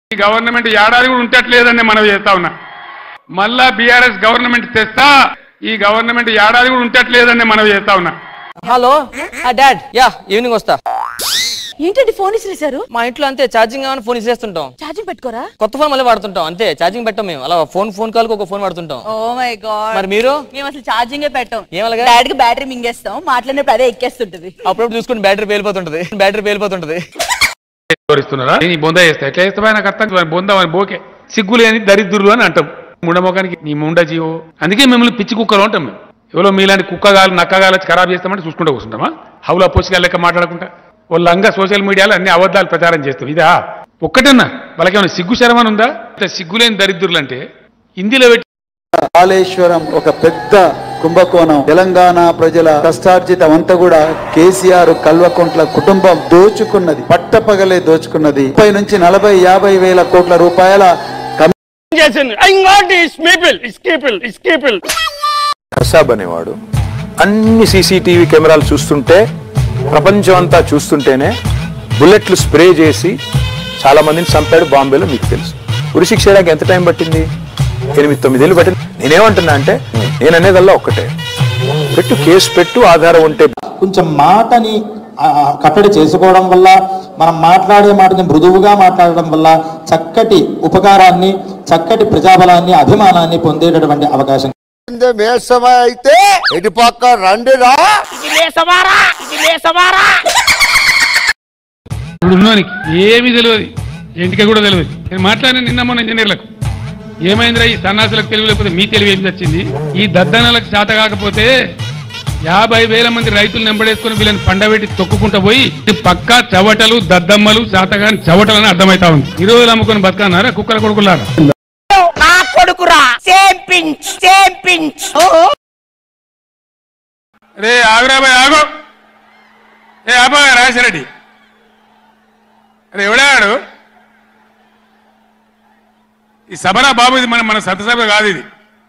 ఈ గవర్నమెంట్ ఏడాది కూడా ఉంటట్లేదని మనం చేస్తా ఉన్నా మళ్ళా బీఆర్ఎస్ గవర్నమెంట్ తెస్తా ఈ గవర్నమెంట్ ఏడాది కూడా ఉంటట్లేదని మనం చేస్తా ఉన్నా హలో డాడ్ యా ఈవినింగ్ వస్తా ఏంటండి ఫోన్ ఇసిరేశారు మా ఇంట్లో అంతే ఛార్జింగ్ ఏమైనా ఫోన్ ఇసేస్తుంటాం ఛార్జింగ్ పెట్టుకోరా కొత్త ఫోన్ మళ్ళీ వాడుతుంటాం అంతే ఛార్జింగ్ పెట్టాం మేము అలా ఫోన్ ఫోన్ కాల్కి ఒక ఫోన్ వాడుతుంటాం ఓ మై గాడ్ మరి మీరు మేము అసలు ఛార్జింగ్ పెట్టాం ఏం అలాగా? డాడీకి బ్యాటరీ మింగేస్తాం మాట్లాడినప్పుడు అదే ఎక్కేస్తుంటది అప్పుడప్పుడు చూసుకుని బ్యాటరీ పేలిపోతుంటది బ్యాటరీ పేలిపోతుంటది వివరిస్తున్నారా నీ బొంద చేస్తా ఎట్లా చేస్తావా నాకు అర్థం కాదు. బొంద అని బోకే సిగ్గు లేని దరిద్రులు అని అంటాం ముండమోకానికి నీ ముండ జీవో అందుకే మిమ్మల్ని పిచ్చి కుక్కలు అంటాం మేము ఎవరో మీలాంటి కుక్కగాలు నక్కగాలు వచ్చి ఖరాబ్ చేస్తామంటే చూసుకుంటూ కూర్చుంటామా హౌలా పోసిగా లెక్క మాట్లాడకుండా వాళ్ళంగా సోషల్ మీడియాలో అన్ని అబద్ధాలు ప్రచారం చేస్తాం ఇదా ఒక్కటన్నా వాళ్ళకేమైనా సిగ్గు శరమని ఉందా ఇంత సిగ్గులేని దరిద్రులు అంటే హిందీలో పెట్టి కాళేశ్వరం ఒక పెద్ద కుంభకోణం తెలంగాణ ప్రజల కష్టార్జితం అంతా కూడా కేసీఆర్ కల్వకుంట్ల కుటుంబం దోచుకున్నది పట్టపగలే దోచుకున్నది ముప్పై నుంచి నలభై యాభై వేల కోట్ల రూపాయల చేసింది ఇంకోటి స్మీపిల్ స్కీపిల్ స్కీపిల్ ప్రసాబ్ అనేవాడు అన్ని సీసీటీవీ కెమెరాలు చూస్తుంటే ప్రపంచం అంతా చూస్తుంటేనే బుల్లెట్లు స్ప్రే చేసి చాలా మందిని చంపాడు బాంబేలో మీకు తెలుసు ఉరిశిక్ష చేయడానికి ఎంత టైం పట్టింది ఎనిమిది తొమ్మిదేళ్ళు పట్టింది నేనేమంటున్నా అంటే నేను అనేదల్లా ఒక్కటే పెట్టు కేసు పెట్టు ఆధారం ఉంటే కొంచెం మాటని ఆ, కట్టడి చేసుకోవడం వల్ల మనం మాట్లాడే మాటని మృదువుగా మాట్లాడడం వల్ల చక్కటి ఉపకారాన్ని చక్కటి ప్రజాబలాన్ని అభిమానాన్ని పొందేటటువంటి అవకాశం మేసమా అయితే ఇటు పక్క రండిరా ఇది లేసమారా ఇది లేసమారా ఇప్పుడు ఉన్నోనికి ఏమీ తెలియదు ఇంటికి కూడా తెలియదు నేను మాట్లాడిన నిన్న మొన్న ఇంజనీర్లకు ఏమైందిరా ఈ సన్నాసులకు తెలివి లేకపోతే మీ తెలివి ఏం వచ్చింది ఈ దద్దనలకు చేత కాకపోతే యాభై వేల మంది రైతులు నెంబడేసుకుని వీళ్ళని పండబెట్టి తొక్కుకుంటా పోయి ఇది పక్కా చవటలు దద్దమ్మలు చేతగాని చవటలని అర్థమైతా ఉంది ఈ రోజులు అమ్ముకొని బతకన్నారా కుక్కల కొడుకులారా నా కొడుకురా సేమ్ పించ్ సేమ్ పించ్ రే ఆగురాబాయ్ ఆగు ఏ ఆబా రాసిరెడ్డి అరే ఎవడాడు ఈ సభనా బాబు ఇది మన మన సత్యసభ కాదు ఇది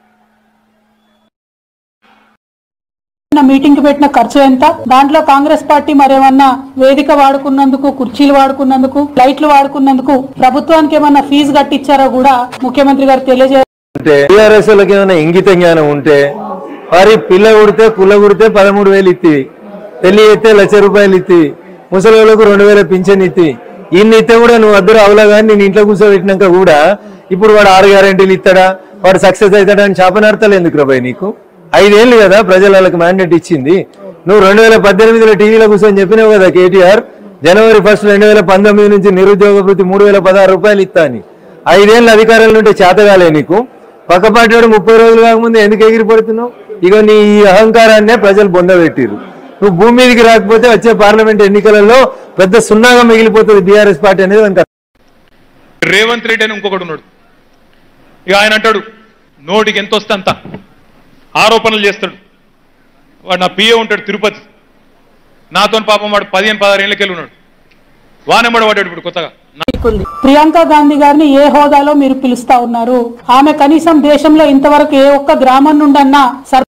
మీటింగ్ కి పెట్టిన ఖర్చు ఎంత దాంట్లో కాంగ్రెస్ పార్టీ మరేమన్నా వేదిక వాడుకున్నందుకు కుర్చీలు వాడుకున్నందుకు లైట్లు వాడుకున్నందుకు ప్రభుత్వానికి ఏమన్నా ఫీజు కట్టించారో కూడా ముఖ్యమంత్రి గారు తెలియజే టీఆర్ఎస్ వాళ్ళకి ఏమైనా ఇంగిత జ్ఞానం ఉంటే వారి పిల్ల కుడితే పుల్ల కుడితే పదమూడు వేలు ఇత్తి పెళ్లి అయితే లక్ష రూపాయలు ఇత్తి ముసలి వాళ్ళకు రెండు వేల పింఛన్ ఇత్తి ఇన్ని ఇస్తే కూడా నువ్వు వద్దరు అవలా కానీ నేను ఇంట్లో కూర్చోబెట్టినాక కూడా ఇప్పుడు వాడు ఆరు గ్యారెంటీలు ఇస్తాడా వాడు సక్సెస్ అవుతాడా అని శాపనార్థాలు ఎందుకు రాబాయ్ నీకు ఐదేళ్ళు కదా ప్రజలు వాళ్ళకి మ్యాండేట్ ఇచ్చింది నువ్వు రెండు వేల పద్దెనిమిదిలో టీవీలో కూర్చొని చెప్పినావు కదా కేటీఆర్ జనవరి ఫస్ట్ రెండు వేల పంతొమ్మిది నుంచి నిరుద్యోగ వృత్తి మూడు వేల పదహారు రూపాయలు ఇస్తా అని ఐదేళ్ళు అధికారంలో ఉంటే చేతగాలే నీకు పక్కపాటి వాడు ముప్పై రోజులు కాకముందు ఎందుకు ఎగిరిపడుతున్నావు ఇక నీ ఈ అహంకారాన్నే ప్రజలు బొందబెట్టిరు నువ్వు భూమి మీదకి రాకపోతే వచ్చే పార్లమెంట్ ఎన్నికలలో పెద్ద సున్నాగా మిగిలిపోతుంది బీఆర్ఎస్ పార్టీ అనేది దానికి రేవంత్ రెడ్డి అని ఇంకొకడు ఉన్నాడు ఇక ఆయన అంటాడు నోటికి ఎంత వస్తే అంత ఆరోపణలు చేస్తాడు వాడు నా పిఏ ఉంటాడు తిరుపతి నాతో పాపం వాడు పదిహేను పదహారు ఏళ్ళకెళ్ళి ఉన్నాడు వానెమ్మడి వాడాడు ఇప్పుడు కొత్తగా ప్రియాంక గాంధీ గారిని ఏ హోదాలో మీరు పిలుస్తా ఉన్నారు ఆమె కనీసం దేశంలో ఇంతవరకు ఏ ఒక్క గ్రామం నుండన్నా సర్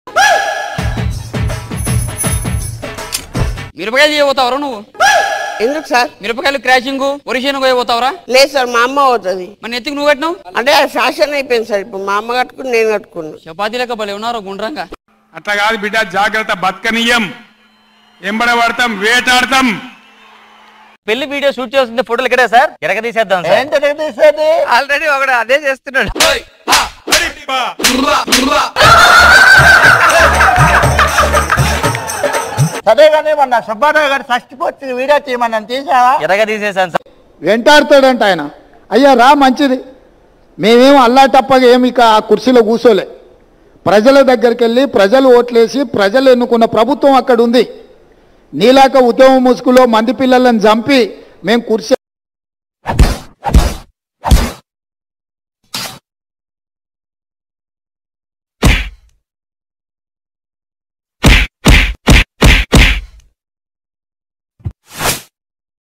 మిరపకాయలు చేయబోతావరా నువ్వు ఎందుకు సార్ మిరపకాయలు క్రాషింగ్ ఒరిషియన్ పోతావరా లేదు సార్ మా అమ్మ అవుతుంది మరి ఎత్తుకు నువ్వు కట్టినావు అంటే ఫ్యాషన్ అయిపోయింది సార్ ఇప్పుడు మా అమ్మ కట్టుకుని నేను కట్టుకున్నా చపాతీ లెక్క భలే ఉన్నారు గుండ్రంగా అట్లా కాదు బిడ్డ జాగ్రత్త బతకనీయం ఎంబడబడతాం వేటాడతాం పెళ్లి వీడియో షూట్ చేస్తుంటే ఫోటోలు ఇక్కడే సార్ ఎరగ తీసేద్దాం సార్ ఆల్రెడీ ఒకడు అదే చేస్తున్నాడు సరే కానీ మొన్న సుబ్బారావు గారు ఫస్ట్ పోస్ట్ వీడియో తీయమని తీసావా ఎరగ తీసేసాను సార్ వెంటాడుతాడంట ఆయన అయ్యా రా మంచిది మేమేం అల్లాటప్పగా ఏమి ఇక ఆ కుర్చీలో కూర్చోలే ప్రజల దగ్గరికి వెళ్ళి ప్రజలు ఓట్లేసి ప్రజలు ఎన్నుకున్న ప్రభుత్వం అక్కడ ఉంది నీలాక ఉద్యమ ముసుగులో మంది పిల్లలను చంపి మేము కుర్చీ